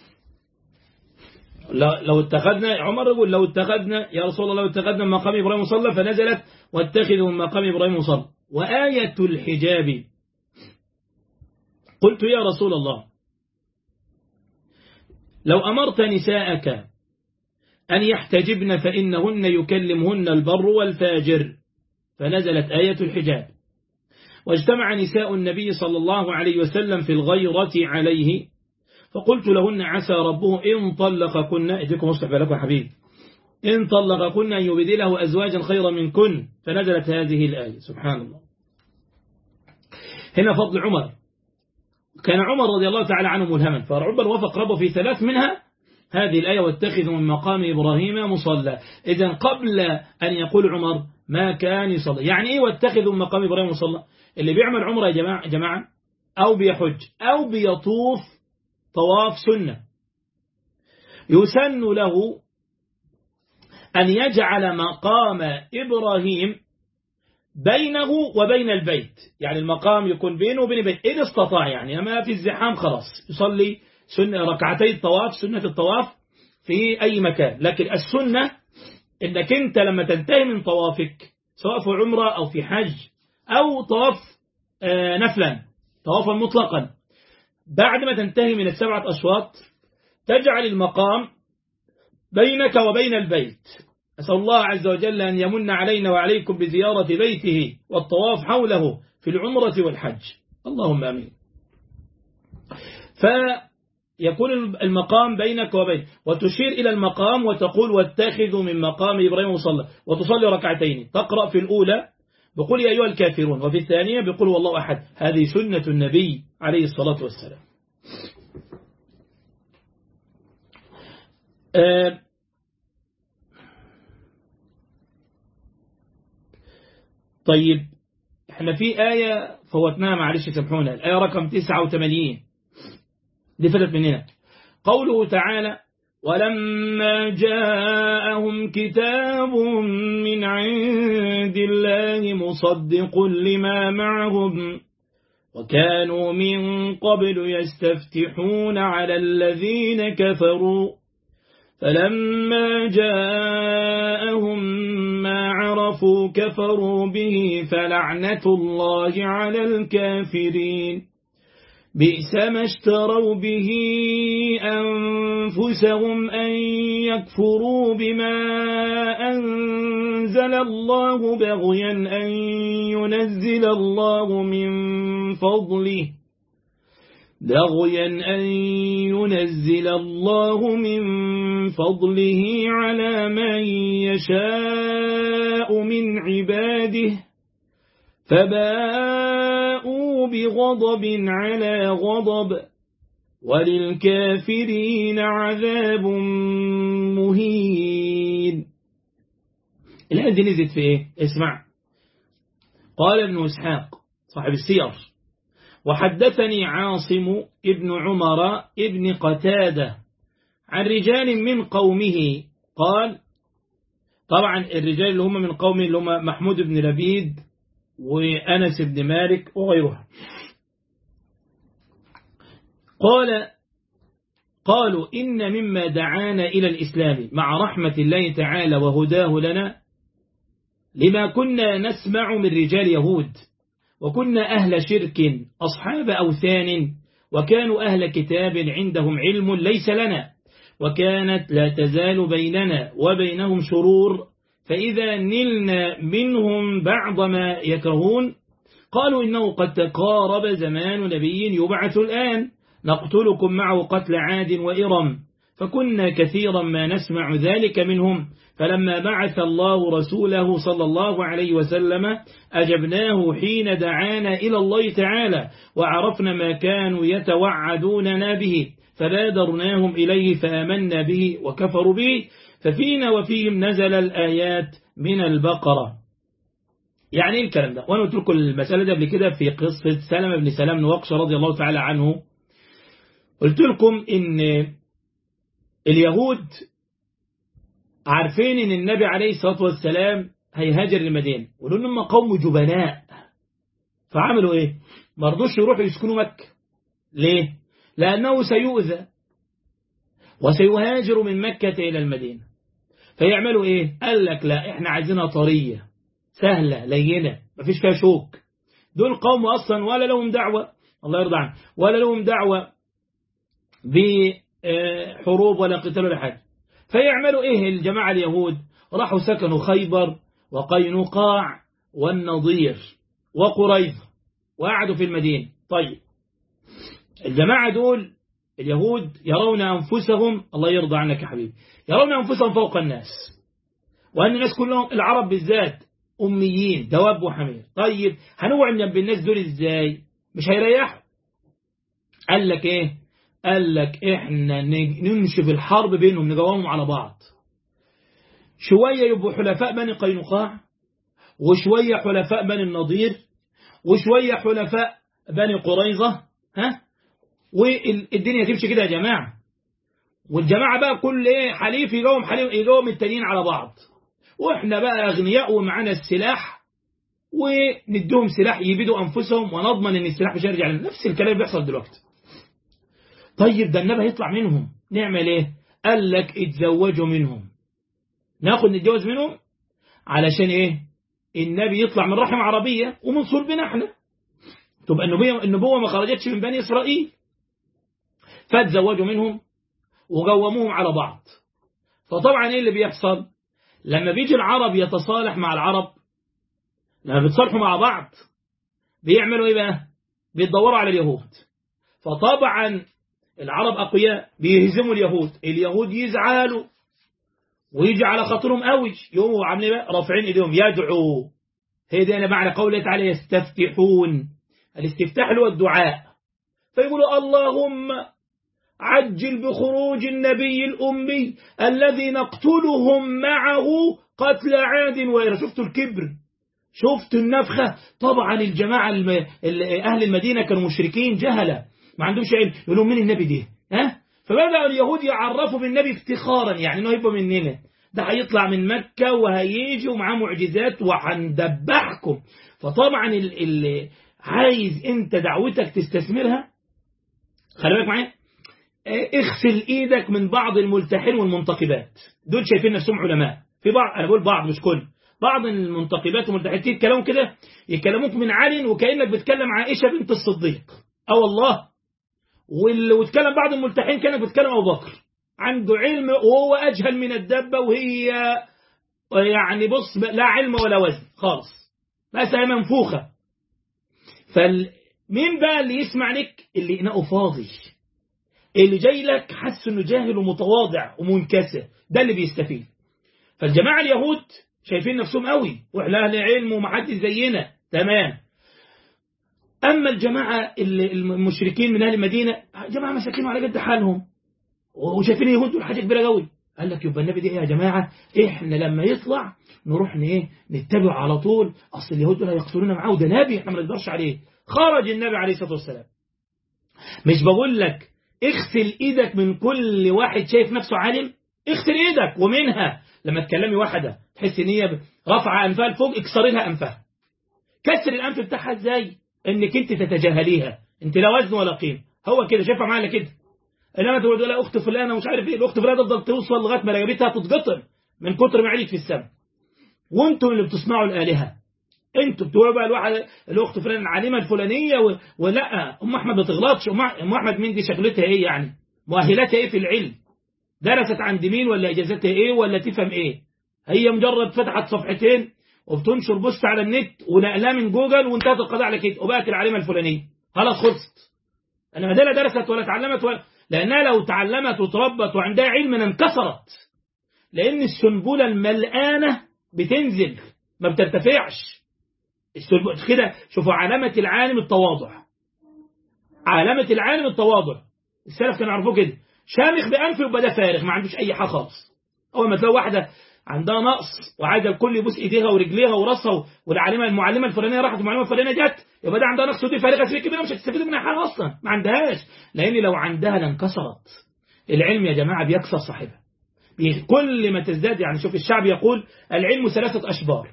Speaker 1: لو اتخذنا عمر يقول لو اتخذنا يا رسول الله لو اتخذنا من مقام إبراهيم مصلى فنزلت واتخذوا من مقام إبراهيم مصلى وآية الحجاب قلت يا رسول الله لو أمرت نساءك أن يحتجبن فإنهن يكلمهن البر والفاجر فنزلت آية الحجاب واجتمع نساء النبي صلى الله عليه وسلم في الغيرة عليه فقلت لهن عسى ربه إن طلقكن إديكم مصلح بالكم حبيب إن طلقكن أن يبدله أزواجا خيرا منكن فنزلت هذه الآية سبحان الله هنا فضل عمر كان عمر رضي الله تعالى عنه ملهما فعمر وفق ربه في ثلاث منها هذه الآية واتخذوا من مقام إبراهيم مصلى إذا قبل أن يقول عمر ما كان يصلي يعني إيه واتخذوا من مقام إبراهيم مصلى اللي بيعمل عمره يا جماعة, جماعة أو بيحج أو بيطوف طواف سنة يسن له أن يجعل مقام إبراهيم بينه وبين البيت يعني المقام يكون بينه وبين البيت إن استطاع يعني ما في الزحام خلاص يصلي سنة ركعتي الطواف سنة الطواف في أي مكان لكن السنة إنك أنت لما تنتهي من طوافك سواء في عمرة أو في حج أو طواف نفلا طوافا مطلقا بعد ما تنتهي من السبعة أشواط تجعل المقام بينك وبين البيت أسأل الله عز وجل أن يمن علينا وعليكم بزيارة بيته والطواف حوله في العمرة والحج اللهم أمين فيكون المقام بينك وبين وتشير إلى المقام وتقول واتخذوا من مقام إبراهيم صلى وتصلي ركعتين تقرأ في الأولى بقول يا أيها الكافرون وفي الثانية بقول والله أحد هذه سنة النبي عليه الصلاة والسلام أه طيب احنا في آية فوتناها معلش سامحونا الآية رقم 89 دي فاتت مننا قوله تعالى ولما جاءهم كتاب من عند الله مصدق لما معهم وكانوا من قبل يستفتحون على الذين كفروا فلما جاءهم ما عرفوا كفروا به فلعنة الله على الكافرين بئس ما اشتروا به أنفسهم أن يكفروا بما أنزل الله بغيا أن ينزل الله من فضله بغيا أن ينزل الله من فضله على من يشاء من عباده فباءوا بغضب على غضب وللكافرين عذاب مهين الآية دي نزلت في ايه اسمع قال ابن إسحاق صاحب السير وحدثني عاصم ابن عمر ابن قتادة عن رجال من قومه قال طبعا الرجال اللي هم من قومه اللي هم محمود بن لبيد وأنس بن مالك وغيرها قال قالوا إن مما دعانا إلى الإسلام مع رحمة الله تعالى وهداه لنا لما كنا نسمع من رجال يهود وكنا أهل شرك أصحاب أوثان وكانوا أهل كتاب عندهم علم ليس لنا وكانت لا تزال بيننا وبينهم شرور فإذا نلنا منهم بعض ما يكرهون قالوا إنه قد تقارب زمان نبي يبعث الآن نقتلكم معه قتل عاد وإرم فكنا كثيرا ما نسمع ذلك منهم فلما بعث الله رسوله صلى الله عليه وسلم أجبناه حين دعانا إلى الله تعالى وعرفنا ما كانوا يتوعدوننا به فبادرناهم إليه فآمنا به وكفروا به ففينا وفيهم نزل الآيات من البقرة يعني ايه الكلام ده وانا قلت لكم المسألة دي قبل كده في قصة سلمة بن سلام نوقش رضي الله تعالى عنه قلت لكم ان اليهود عارفين ان النبي عليه الصلاة والسلام هيهاجر المدينة ولأن هم قوم جبناء فعملوا ايه ما رضوش يروحوا يسكنوا مكة ليه لأنه سيؤذى وسيهاجر من مكة إلى المدينة فيعملوا ايه قال لك لا احنا عايزينها طرية سهلة لينة مفيش فيها شوك دول قوم أصلا ولا لهم دعوة الله يرضى عنه ولا لهم دعوة بحروب ولا قتال ولا حاجة فيعملوا إيه الجماعة اليهود راحوا سكنوا خيبر وقينقاع والنضير وقريظة وقعدوا في المدينة طيب الجماعة دول اليهود يرون أنفسهم الله يرضى عنك يا حبيبي يرون أنفسهم فوق الناس وأن الناس كلهم العرب بالذات أميين دواب وحمير طيب هنوع من الناس دول إزاي مش هيريحوا قال لك إيه قال لك إحنا ننشف الحرب بينهم نجاوبهم على بعض شوية يبقوا حلفاء بني قينقاع وشوية حلفاء بني النضير وشوية حلفاء بني قريظة ها والدنيا تمشي كده يا جماعة والجماعة بقى كل ايه حليف يجاوم حليف يجاوم التانيين على بعض واحنا بقى اغنياء ومعانا السلاح ونديهم سلاح يبيدوا انفسهم ونضمن ان السلاح مش هيرجع لنا نفس الكلام بيحصل دلوقتي طيب ده النبي هيطلع منهم نعمل ايه قال لك اتزوجوا منهم ناخد نتجوز منهم علشان ايه النبي يطلع من رحم عربية ومن صلبنا احنا تبقى النبوة, النبوة ما خرجتش من بني إسرائيل فتزوجوا منهم وقوموهم على بعض فطبعا ايه اللي بيحصل لما بيجي العرب يتصالح مع العرب لما بيتصالحوا مع بعض بيعملوا ايه بقى بيدوروا على اليهود فطبعا العرب أقوياء بيهزموا اليهود اليهود يزعلوا ويجي على خاطرهم قوي يقوموا عاملين بقى رافعين ايديهم يدعوا هي دي انا معنى قوله تعالى يستفتحون الاستفتاح اللي هو الدعاء فيقولوا اللهم عجل بخروج النبي الأمي الذي نقتلهم معه قتل عاد وإرى شفتوا الكبر شفتوا النفخة طبعا الجماعة الم... أهل المدينة كانوا مشركين جهلة ما عندهمش علم يقولوا مين النبي ده ها فبدأ اليهود يعرفوا بالنبي افتخارا يعني انه يبقى مننا ده هيطلع من مكة وهيجي ومعاه معجزات وهندبحكم فطبعا اللي عايز انت دعوتك تستثمرها خلي بالك معايا اغسل ايدك من بعض الملتحين والمنتقبات دول شايفين نفسهم علماء في بعض انا بقول بعض مش كل بعض المنتقبات والملتحين يتكلموا كده يكلموك من علن وكانك بتكلم عائشه بنت الصديق اه والله واتكلم بعض الملتحين كانك بتكلم ابو بكر عنده علم وهو اجهل من الدبه وهي يعني بص لا علم ولا وزن خالص بس هي منفوخه فمين بقى اللي يسمع لك اللي اناءه فاضي اللي جاي لك حس انه جاهل ومتواضع ومنكسر ده اللي بيستفيد فالجماعة اليهود شايفين نفسهم قوي واحنا اهل علم ومحدش زينا تمام اما الجماعة المشركين من اهل المدينة جماعة مساكين على قد حالهم وشايفين اليهود دول حاجة كبيرة قوي قال لك يبقى النبي ده يا جماعة احنا لما يطلع نروح ايه نتبع على طول اصل اليهود دول هيقتلونا معاه وده نبي احنا ما نقدرش عليه خرج النبي عليه الصلاة والسلام مش بقول لك اغسل ايدك من كل واحد شايف نفسه عالم اغسل ايدك ومنها لما تكلمي واحدة تحس ان هي رفع انفها لفوق اكسري لها انفها كسر الانف بتاعها ازاي انك انت تتجاهليها انت لا وزن ولا قيمه هو كده شايفها معانا كده انما تقول لها اخت فلانه مش عارف ايه الاخت فلانه تفضل توصل لغايه ما رقبتها تتقطم من كتر ما عليك في السماء وانتم اللي بتصنعوا الالهه انتوا بتقولوا بقى الواحد الاخت فلان العالمه الفلانيه و... ولا ام احمد ما تغلطش ام احمد مين دي شغلتها ايه يعني مؤهلاتها ايه في العلم درست عند مين ولا اجازتها ايه ولا تفهم ايه هي مجرد فتحت صفحتين وبتنشر بوست على النت ونقلها من جوجل وانتهت القضاء على كده وبقت العالمه الفلانيه خلاص خلصت انا ما لا درست ولا تعلمت ولا لانها لو تعلمت وتربت وعندها علم انكسرت لان السنبله الملقانه بتنزل ما بترتفعش كده شوفوا علامة العالم التواضع علامة العالم التواضع السلف كانوا يعرفوه كده شامخ بأنفه يبقى ده فارغ ما عندوش أي حاجة خالص أول ما تلاقي واحدة عندها نقص وعايزه الكل يبوس ايديها ورجليها وراسها والعالمه المعلمه الفلانيه راحت المعلمه الفلانيه جت يبقى ده عندها نقص ودي فارغه سيبك كبيره مش هتستفيد منها حاجه اصلا ما عندهاش لان لو عندها لانكسرت العلم يا جماعه بيكسر صاحبه كل ما تزداد يعني شوف الشعب يقول العلم ثلاثه اشبار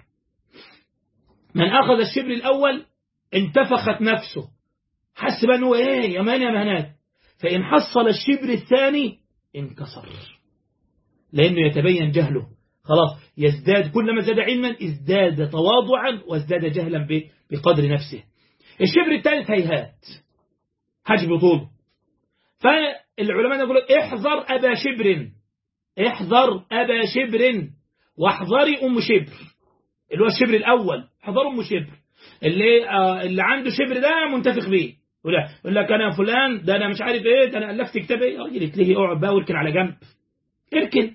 Speaker 1: من أخذ الشبر الأول انتفخت نفسه حس بقى انه ايه يا مان يا مهنات فإن حصل الشبر الثاني انكسر لأنه يتبين جهله خلاص يزداد كلما زاد علما ازداد تواضعا وازداد جهلا بقدر نفسه الشبر الثالث هيهات حجب طوله فالعلماء يقولوا احذر أبا شبر احذر أبا شبر واحذري أم شبر اللي هو الشبر الأول احذر أم شبر اللي آه اللي عنده شبر ده منتفق بيه يقول لك أنا فلان ده أنا مش عارف إيه ده أنا ألفت كتاب إيه يا راجل تلاقيه اقعد بقى واركن على جنب اركن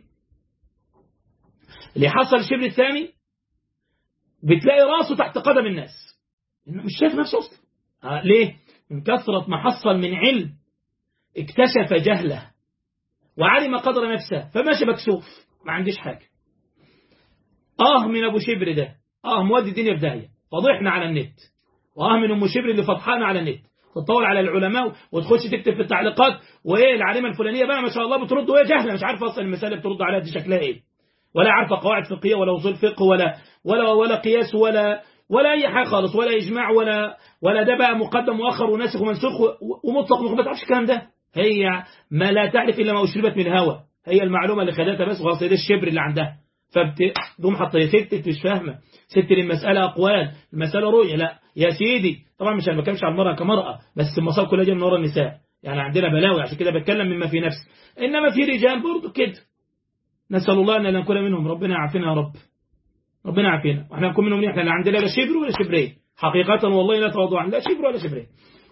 Speaker 1: اللي حصل الشبر الثاني بتلاقي راسه تحت قدم الناس مش شايف نفسه أصلا آه ليه؟ من كثرة ما حصل من علم اكتشف جهله وعلم قدر نفسه فماشي مكسوف ما عنديش حاجة آه من أبو شبر ده آه مودي الدنيا في داهية فضحنا على النت وآه من أم شبر اللي فضحانا على النت تطول على العلماء وتخش تكتب في التعليقات وايه العالمه الفلانيه بقى ما شاء الله بترد وهي جهله مش عارفه اصلا المساله بترد عليها دي شكلها ايه ولا عارفه قواعد فقهيه ولا اصول فقه ولا ولا ولا قياس ولا ولا اي حاجه خالص ولا اجماع ولا ولا ده بقى مقدم مؤخر وناسخ ومنسوخ ومطلق ما تعرفش الكلام ده هي ما لا تعرف الا ما اشربت من الهوى هي المعلومه اللي خدتها بس وخلاص ده الشبر اللي عندها فبتقوم حاطه يا ست مش فاهمه ست المساله اقوال المساله رؤيه لا يا سيدي طبعا مش انا بتكلمش على المراه كمراه بس المصاب كلها جايه من ورا النساء يعني عندنا بلاوي عشان كده بتكلم مما في نفس انما في رجال برضه كده نسال الله ان نكون منهم ربنا يعافينا يا رب ربنا يعافينا واحنا نكون منهم احنا لا عندنا لا شبر ولا شبرين حقيقه والله لا تواضع لا شبر ولا شبرين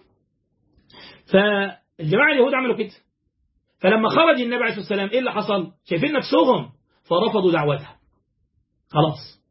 Speaker 1: فالجماعه اليهود عملوا كده فلما خرج النبي عليه الصلاه والسلام ايه اللي حصل شايفين نفسهم فرفضوا دعوتها خلاص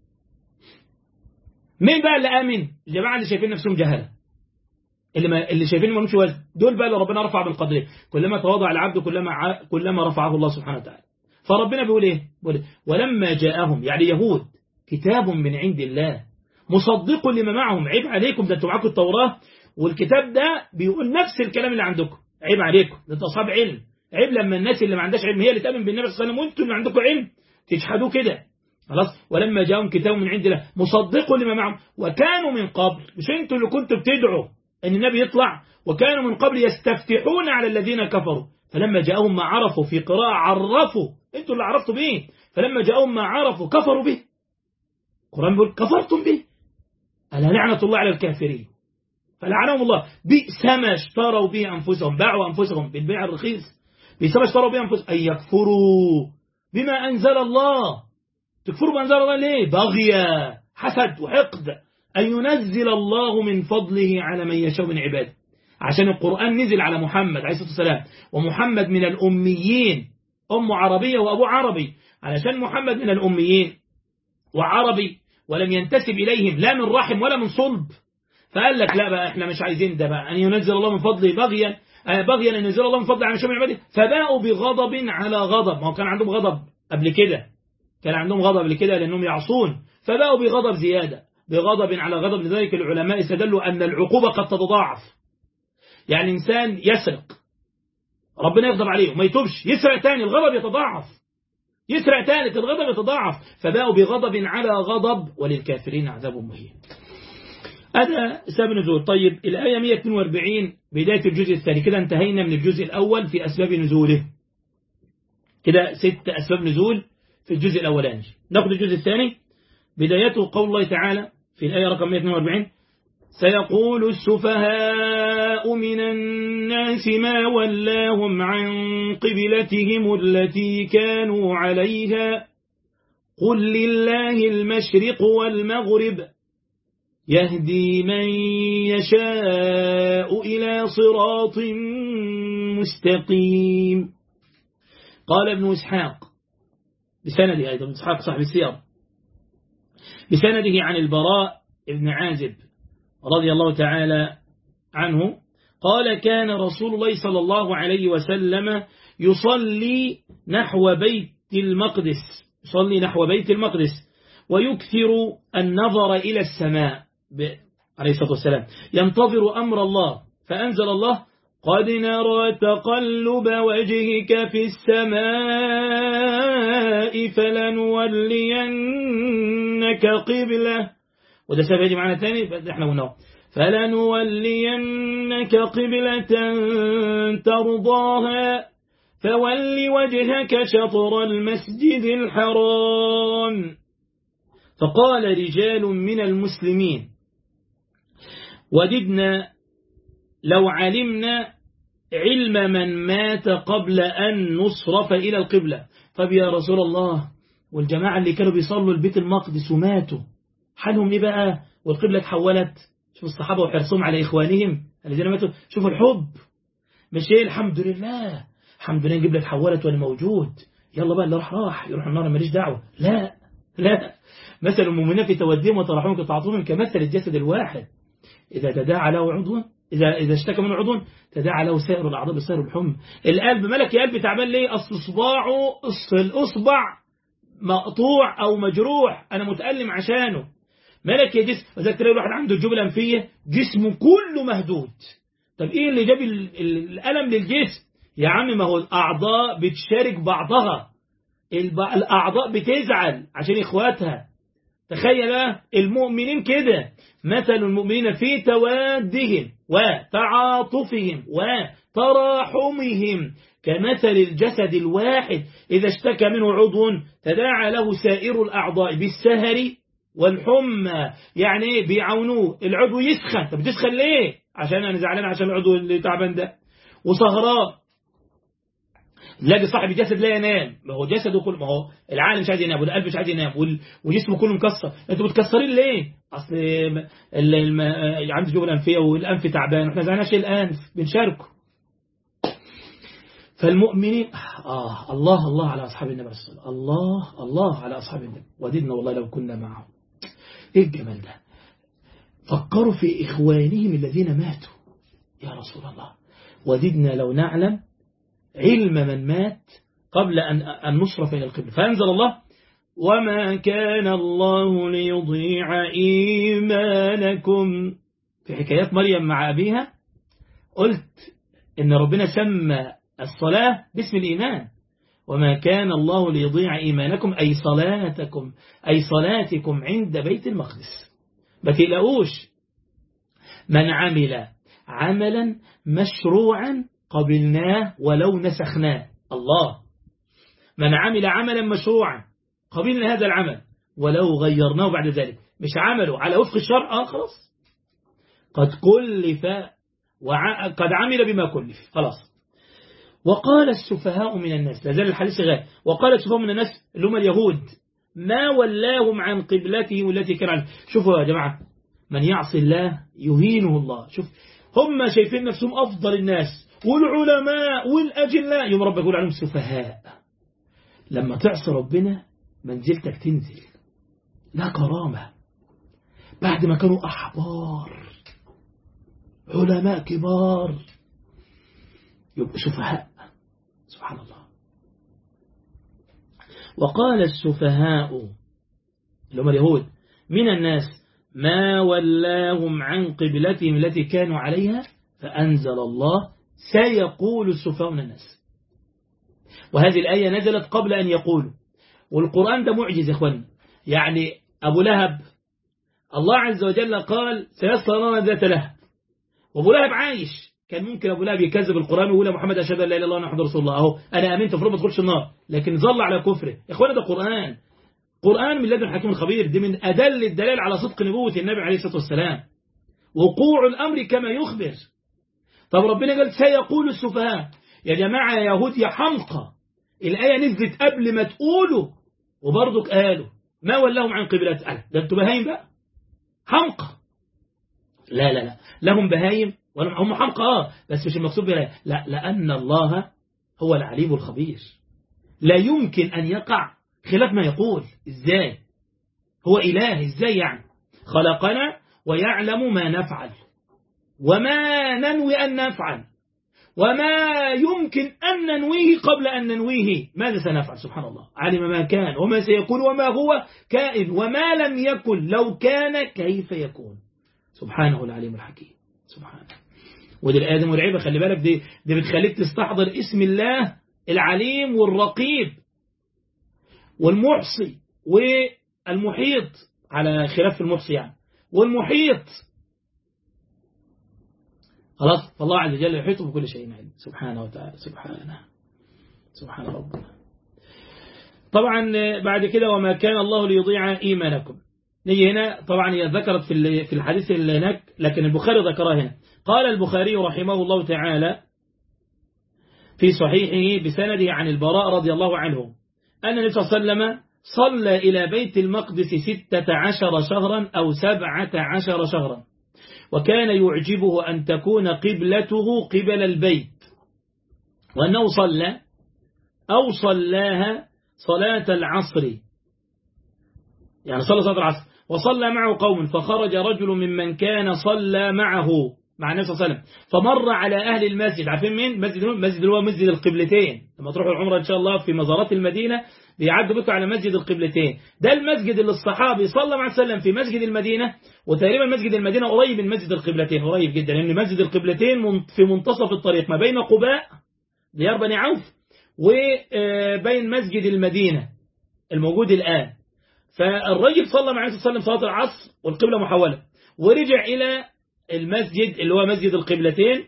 Speaker 1: مين بقى اللي آمن الجماعة اللي شايفين نفسهم جهلة اللي ما اللي شايفين ما وزن دول بقى اللي ربنا رفع بالقدر كلما تواضع العبد كلما ع... كلما رفعه الله سبحانه وتعالى فربنا بيقول ايه بيقول إيه؟ ولما جاءهم يعني يهود كتاب من عند الله مصدق لما معهم عيب عليكم ده انتوا معاكم التوراة والكتاب ده بيقول نفس الكلام اللي عندكم عيب عليكم ده انتوا اصحاب علم عيب لما الناس اللي ما عندهاش علم هي اللي تؤمن بالنبي صلى الله عليه وسلم وانتوا اللي عندكم علم تجحدوه كده خلاص ولما جاءهم كتاب من عند الله مصدق لما معهم وكانوا من قبل مش انتوا اللي كنتوا بتدعوا ان النبي يطلع وكانوا من قبل يستفتحون على الذين كفروا فلما جاءهم ما عرفوا في قراءة عرفوا انتوا اللي عرفتوا به فلما جاءهم ما عرفوا كفروا به القرآن بيقول كفرتم به ألا لعنة الله على الكافرين فلعنهم الله بئس ما اشتروا به أنفسهم باعوا أنفسهم بالبيع الرخيص بئس ما اشتروا به أنفسهم أن يكفروا بما أنزل الله تكفروا بأنزل الله ليه بغيا حسد وحقد أن ينزل الله من فضله على من يشاء من عباده عشان القرآن نزل على محمد عليه الصلاة والسلام ومحمد من الأميين أم عربية وأبو عربي علشان محمد من الأميين وعربي ولم ينتسب إليهم لا من رحم ولا من صلب فقال لك لا بقى احنا مش عايزين ده بقى أن ينزل الله من فضله بغيا بغيا أن ينزل الله من فضله على شمع عباده فباءوا بغضب على غضب ما هو كان عندهم غضب قبل كده كان عندهم غضب قبل كده لأنهم يعصون فباءوا بغضب زيادة بغضب على غضب لذلك العلماء استدلوا أن العقوبة قد تتضاعف يعني إنسان يسرق ربنا يغضب عليه وما يتوبش يسرق تاني الغضب يتضاعف يسرق ثالث الغضب يتضاعف فباءوا بغضب على غضب وللكافرين عذاب مهين هذا سبب نزول طيب الآية 142 بداية الجزء الثاني كده انتهينا من الجزء الأول في أسباب نزوله كده ست أسباب نزول في الجزء الأولاني ناخذ الجزء الثاني بدايته قول الله تعالى في الآية رقم 142 سيقول السفهاء من الناس ما ولاهم عن قبلتهم التي كانوا عليها قل لله المشرق والمغرب يهدي من يشاء إلى صراط مستقيم قال ابن إسحاق بسنده أيضا إسحاق صاحب السير بسنده عن البراء ابن عازب رضي الله تعالى عنه قال كان رسول الله صلى الله عليه وسلم يصلي نحو بيت المقدس يصلي نحو بيت المقدس ويكثر النظر إلى السماء عليه الصلاة والسلام ينتظر أمر الله فأنزل الله قد نرى تقلب وجهك في السماء فلنولينك قبلة وده سبب يجي معنا تاني احنا قلنا فلنولينك قبلة ترضاها فول وجهك شطر المسجد الحرام فقال رجال من المسلمين وددنا لو علمنا علم من مات قبل أن نصرف إلى القبلة طب يا رسول الله والجماعة اللي كانوا بيصلوا البيت المقدس وماتوا حالهم إيه بقى والقبلة تحولت شوف الصحابة وحرصهم على إخوانهم الذين ماتوا شوفوا الحب مش ايه الحمد لله الحمد لله القبلة تحولت وأنا موجود يلا بقى اللي راح راح يروح النار ماليش دعوة لا لا مثل المؤمنين في توديهم وترحمهم كتعاطفهم كمثل الجسد الواحد إذا تداعى له عضو إذا إذا اشتكى منه عضو تداعى له سائر الأعضاء بسائر الحمى القلب ملك يا قلبي تعبان ليه أصل صباعه أصل الأصبع مقطوع أو مجروح أنا متألم عشانه ملك يا جسم وذلك تلاقي الواحد عنده الجبل الأنفية جسمه كله مهدود طب إيه اللي جاب الألم للجسم يا عم ما هو الأعضاء بتشارك بعضها الأعضاء بتزعل عشان إخواتها تخيل المؤمنين كده مثل المؤمنين في توادهم وتعاطفهم وتراحمهم كمثل الجسد الواحد إذا اشتكى منه عضو تداعى له سائر الأعضاء بالسهر والحمى يعني ايه بيعاونوه العضو يسخن طب تسخن ليه عشان انا زعلان عشان العضو اللي تعبان ده وصهراء تلاقي صاحب الجسد لا ينام ما هو جسده كله ما هو العالم مش عايز ينام والقلب مش عايز ينام وجسمه كله مكسر انتوا متكسرين ليه اصل الم... عنده جبل انفيه والانف تعبان واحنا زعلانين عشان الانف بنشاركه فالمؤمنين آه الله الله على أصحاب النبي صلى الله عليه وسلم الله الله على أصحاب النبي وددنا والله لو كنا معهم إيه الجمال ده فكروا في إخوانهم الذين ماتوا يا رسول الله وددنا لو نعلم علم من مات قبل أن أن نصرف إلى القبلة فأنزل الله وما كان الله ليضيع إيمانكم في حكايات مريم مع أبيها قلت إن ربنا سمى الصلاة باسم الإيمان وما كان الله ليضيع إيمانكم أي صلاتكم أي صلاتكم عند بيت المقدس ما تقلقوش من عمل عملا مشروعا قبلناه ولو نسخناه الله من عمل عملا مشروعا قبلنا هذا العمل ولو غيرناه بعد ذلك مش عمله على وفق الشرع آه خلاص قد كلف وقد عمل بما كلف خلاص وقال السفهاء من الناس لا زال الحديث غير وقال السفهاء من الناس اللي هم اليهود ما ولاهم عن قبلتهم التي كان عليها شوفوا يا جماعة من يعصي الله يهينه الله شوف هم شايفين نفسهم أفضل الناس والعلماء والأجلاء يوم ربك يقول عليهم سفهاء لما تعصي ربنا منزلتك تنزل لا كرامة بعد ما كانوا أحبار علماء كبار يبقوا سفهاء سبحان الله وقال السفهاء اللي هم اليهود من الناس ما ولاهم عن قبلتهم التي كانوا عليها فأنزل الله سيقول السفهاء من الناس وهذه الآية نزلت قبل أن يقولوا والقرآن ده معجز يا إخوان يعني أبو لهب الله عز وجل قال سيصل نارا ذات لهب وأبو لهب عايش كان ممكن أبو لهب يكذب القرآن ويقول يا محمد أشهد أن لا إله إلا الله وأنا محمد رسول الله أهو أنا آمنت المفروض ما تدخلش النار لكن ظل على كفره يا إخوانا ده قرآن قرآن من لدن حكيم خبير دي من أدل الدلال على صدق نبوة النبي عليه الصلاة والسلام وقوع الأمر كما يخبر طب ربنا قال سيقول السفهاء يا جماعة يا يهود يا حمقى الآية نزلت قبل ما تقولوا وبرضك قالوا ما ولاهم عن قبلات قال ده انتوا بهايم بقى حمقى لا لا لا لهم بهايم هم حمقى اه بس مش المقصود بها لا لأن الله هو العليم الخبير لا يمكن أن يقع خلاف ما يقول ازاي هو إله ازاي يعني خلقنا ويعلم ما نفعل وما ننوي أن نفعل وما يمكن أن ننويه قبل أن ننويه ماذا سنفعل سبحان الله علم ما كان وما سيكون وما هو كائن وما لم يكن لو كان كيف يكون سبحانه العليم الحكيم سبحانه ودي الآية مرعبة خلي بالك دي, دي بتخليك تستحضر اسم الله العليم والرقيب والمحصي والمحيط على خلاف المحصي يعني والمحيط خلاص فالله عز وجل يحيط بكل شيء علم سبحانه وتعالى سبحانه سبحان ربنا طبعا بعد كده وما كان الله ليضيع إيمانكم نيجي هنا طبعا هي ذكرت في في الحديث اللي هناك لكن البخاري ذكرها هنا قال البخاري رحمه الله تعالى في صحيحه بسنده عن البراء رضي الله عنه أن النبي صلى الله عليه وسلم صلى إلى بيت المقدس ستة عشر شهرا أو سبعة عشر شهرا وكان يعجبه أن تكون قبلته قبل البيت وأنه صلى أو صلاها صلاة العصر يعني صلى صلاة العصر وصلى معه قوم فخرج رجل ممن كان صلى معه مع النبي صلى الله عليه وسلم فمر على أهل المسجد عارفين مين مسجد المسجد اللي هو مسجد القبلتين لما تروحوا العمرة إن شاء الله في مزارات المدينة بيعدوا بكم على مسجد القبلتين ده المسجد اللي الصحابي صلى مع وسلم في مسجد المدينة وتقريبا مسجد المدينة قريب من مسجد القبلتين قريب جدا لأن مسجد القبلتين في منتصف الطريق ما بين قباء ديار بني عوف وبين مسجد المدينة الموجود الآن فالرجل صلى مع النبي صلى الله عليه وسلم صلاة العصر والقبلة محولة ورجع إلى المسجد اللي هو مسجد القبلتين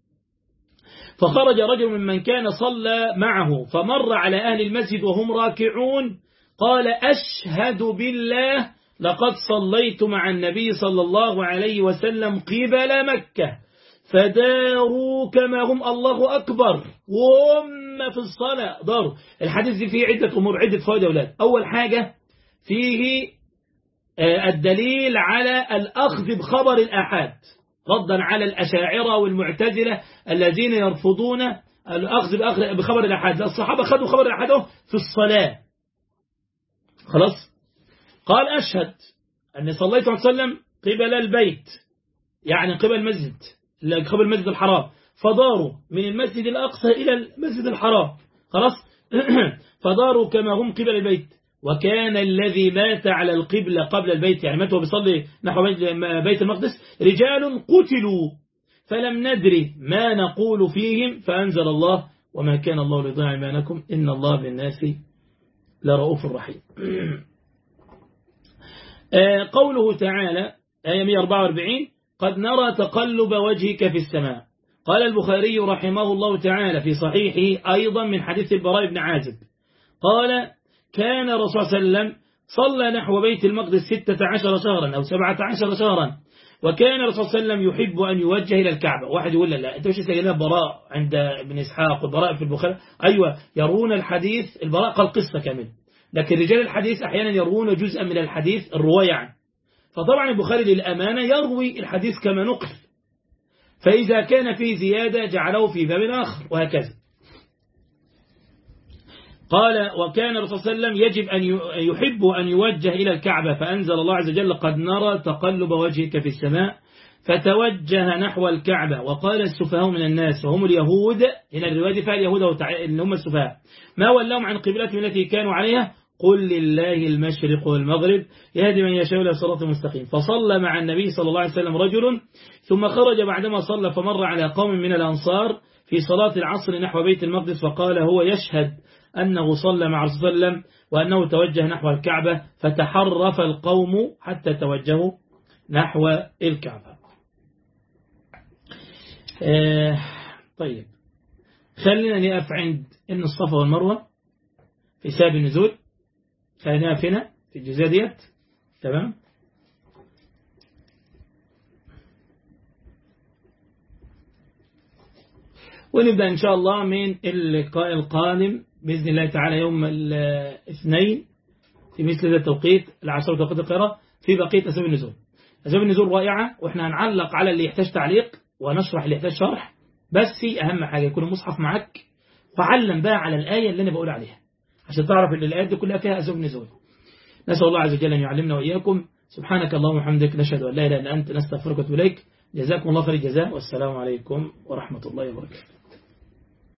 Speaker 1: فخرج رجل ممن كان صلى معه فمر على أهل المسجد وهم راكعون قال أشهد بالله لقد صليت مع النبي صلى الله عليه وسلم قبل مكة فداروا كما هم الله أكبر وهم في الصلاة داروا الحديث فيه عدة أمور عدة فوائد يا أولاد أول حاجة فيه الدليل على الأخذ بخبر الآحاد ردا على الأشاعرة والمعتزلة الذين يرفضون الأخذ بخبر الأحاد الصحابة خدوا خبر الأحاد في الصلاة خلاص قال أشهد أني صليت عليه وسلم قبل البيت يعني قبل المسجد قبل المسجد الحرام فداروا من المسجد الأقصى إلى المسجد الحرام خلاص فداروا كما هم قبل البيت وكان الذي مات على القبلة قبل البيت يعني مات وبيصلي نحو بيت المقدس رجال قتلوا فلم ندري ما نقول فيهم فأنزل الله وما كان الله ليضيع إيمانكم إن الله بالناس لرؤوف رحيم قوله تعالى آية 144 قد نرى تقلب وجهك في السماء قال البخاري رحمه الله تعالى في صحيحه أيضا من حديث البراء بن عازب قال كان الرسول صلى الله عليه وسلم صلى نحو بيت المقدس ستة عشر شهرا أو سبعة عشر شهرا وكان الرسول صلى الله عليه وسلم يحب أن يوجه إلى الكعبة واحد يقول لا, لا أنت مش سجلنا براء عند ابن إسحاق والبراء في البخاري أيوة يرون الحديث البراء قال قصة كاملة لكن رجال الحديث أحيانا يرون جزءا من الحديث الرواية عنه فطبعا البخاري للأمانة يروي الحديث كما نقل فإذا كان فيه زيادة جعله في باب آخر وهكذا قال وكان الرسول صلى الله عليه وسلم يجب أن يحب أن يوجه إلى الكعبة فأنزل الله عز وجل قد نرى تقلب وجهك في السماء فتوجه نحو الكعبة وقال السفهاء من الناس وهم اليهود هنا الرواية فيها اليهود اللي هم السفهاء ما ولهم عن قبلتهم التي كانوا عليها قل لله المشرق والمغرب يهدي من يشاء إلى صراط مستقيم فصلى مع النبي صلى الله عليه وسلم رجل ثم خرج بعدما صلى فمر على قوم من الأنصار في صلاة العصر نحو بيت المقدس فقال هو يشهد أنه صلى مع رسول الله وسلم وأنه توجه نحو الكعبة فتحرف القوم حتى توجهوا نحو الكعبة آه طيب خلينا نقف عند إن الصفا والمروة في سبب النزول خلينا نقف هنا في الجزئية ديت تمام ونبدأ إن شاء الله من اللقاء القادم بإذن الله تعالى يوم الاثنين في مثل هذا التوقيت العشرة توقيت القراءة في بقية أسباب النزول أسباب النزول رائعة وإحنا هنعلق على اللي يحتاج تعليق ونشرح اللي يحتاج شرح بس أهم حاجة يكون المصحف معك وعلم بقى على الآية اللي أنا بقول عليها عشان تعرف ان الآيات دي كلها فيها أسباب نزول نسأل الله عز وجل أن يعلمنا وإياكم سبحانك اللهم وبحمدك نشهد أن لا إله إلا أنت نستغفرك ونتوب إليك جزاكم الله خير الجزاء والسلام عليكم ورحمة الله وبركاته